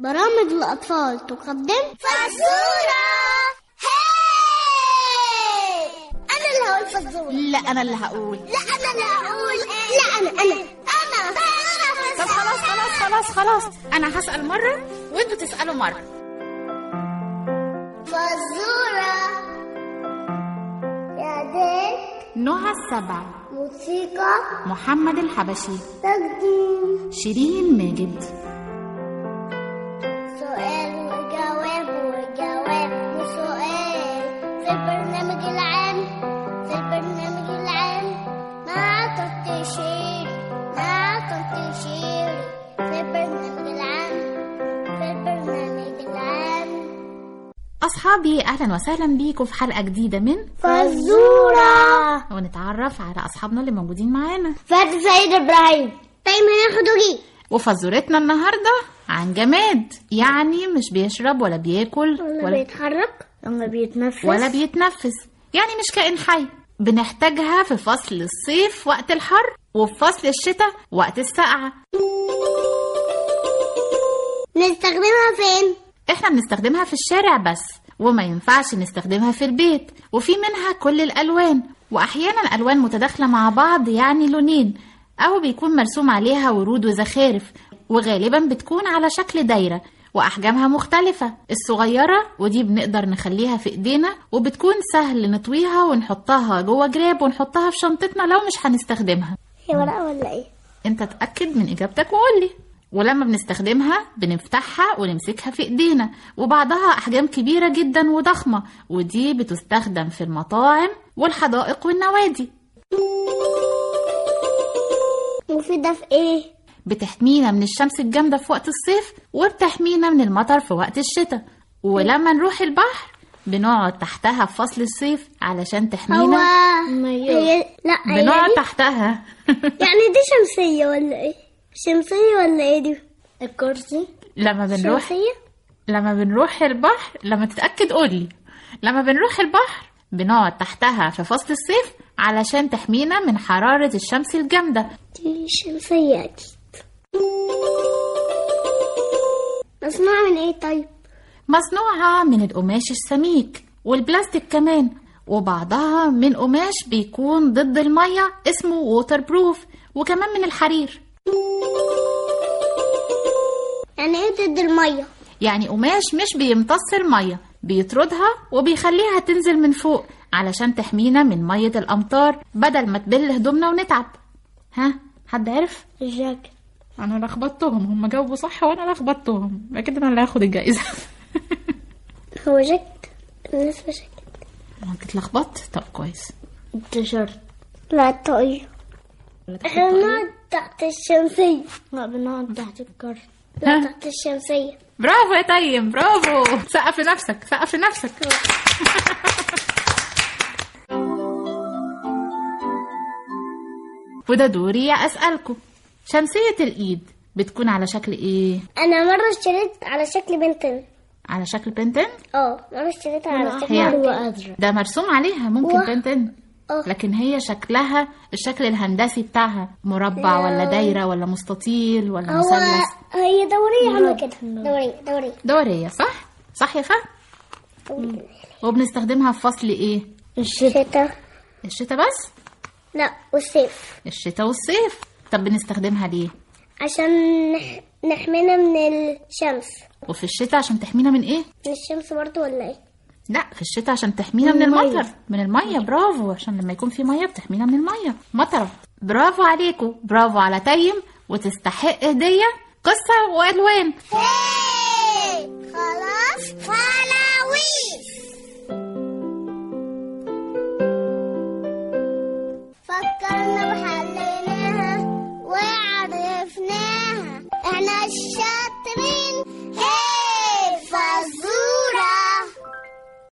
برامج الأطفال تقدم فزورة هاي أنا اللي هقول فزورة لا انا اللي هقول لا أنا اللي هقول لا أنا أنا أنا أنا طب خلاص خلاص خلاص خلاص انا هسال مره وانتوا تسالوا مره فزورة إعداد نهى السبع موسيقى محمد الحبشي تقديم شيرين ماجد سؤال وجواب وجواب وسؤال في البرنامج العام في البرنامج العام مع تنتشير مع تنتشير في البرنامج العام في البرنامج العام اصحابي اهلا وسهلا بيكم في حلقه جديده من فزورة ونتعرف على اصحابنا اللي موجودين معانا فات سيد إبراهيم دايما ياخدوا لي وفزورتنا النهارده عن جماد يعني مش بيشرب ولا بياكل ولا ولا بيتحرك ولا بيتنفس ولا بيتنفس يعني مش كائن حي بنحتاجها في فصل الصيف وقت الحر وفي فصل الشتاء وقت السقعة نستخدمها فين؟ احنا بنستخدمها في الشارع بس وما ينفعش نستخدمها في البيت وفي منها كل الألوان وأحيانا ألوان متداخلة مع بعض يعني لونين أو بيكون مرسوم عليها ورود وزخارف وغالبا بتكون على شكل دايرة وأحجامها مختلفة الصغيرة ودي بنقدر نخليها في إيدينا وبتكون سهل نطويها ونحطها جوه جراب ونحطها في شنطتنا لو مش هنستخدمها هي ورقة ولا إيه؟ انت تأكد من إجابتك وقولي ولما بنستخدمها بنفتحها ونمسكها في ايدينا وبعضها احجام كبيره جدا وضخمه ودي بتستخدم في المطاعم والحدائق والنوادي مفيدة في إيه؟ بتحمينا من الشمس الجامده في وقت الصيف وبتحمينا من المطر في وقت الشتاء ولما نروح البحر بنقعد تحتها في فصل الصيف علشان هو تحمينا هي لا هي بنقعد دي تحتها يعني دي شمسية ولا ايه؟ شمسية ولا ايه دي؟ الكرسي لما بنروح شمسية؟ لما بنروح البحر لما تتأكد قولي لما بنروح البحر بنقعد تحتها في فصل الصيف علشان تحمينا من حرارة الشمس الجامدة دي شمسية أكيد مصنوعة من ايه طيب؟ مصنوعة من القماش السميك والبلاستيك كمان وبعضها من قماش بيكون ضد المية اسمه ووتر بروف وكمان من الحرير يعني ايه ضد المية؟ يعني قماش مش بيمتص المية بيطردها وبيخليها تنزل من فوق علشان تحمينا من مية الأمطار بدل ما تبل هدومنا ونتعب ها حد عرف؟ الجاكيت انا لخبطتهم هم جاوبوا صح وانا لخبطتهم اكيد انا اللي هاخد الجائزه هو جاكيت بالنسبة جاكيت ما انت اتلخبطت طب كويس التيشيرت لا الطاقية احنا بنقعد تحت الشمسية لا بنقعد تحت الكرسي لا ها؟ تحت الشمسية برافو يا تيم برافو سقف لنفسك سقف لنفسك وده دوري يا اسالكم شمسيه الايد بتكون على شكل ايه انا مرة اشتريت على شكل بنتين على شكل بنتن اه مرة اشتريتها على شكل هي- بنتين وازرق ده مرسوم عليها ممكن واه. بنتن اه لكن هي شكلها الشكل الهندسي بتاعها مربع ولا دايرة ولا مستطيل ولا هو مثلث هي دورية عاملة كده دورية دورية دورية صح؟ صح يا فهد؟ وبنستخدمها في فصل ايه؟ الشتاء الشتاء بس؟ لا والصيف الشتاء والصيف طب بنستخدمها ليه؟ عشان نح... نحمينا من الشمس وفي الشتاء عشان تحمينا من ايه؟ من الشمس برضو ولا ايه لا في الشتاء عشان تحمينا من المطر من المية برافو عشان لما يكون في مية بتحمينا من المية مطرة برافو عليكم برافو على تيم وتستحق هدية قصة وألوان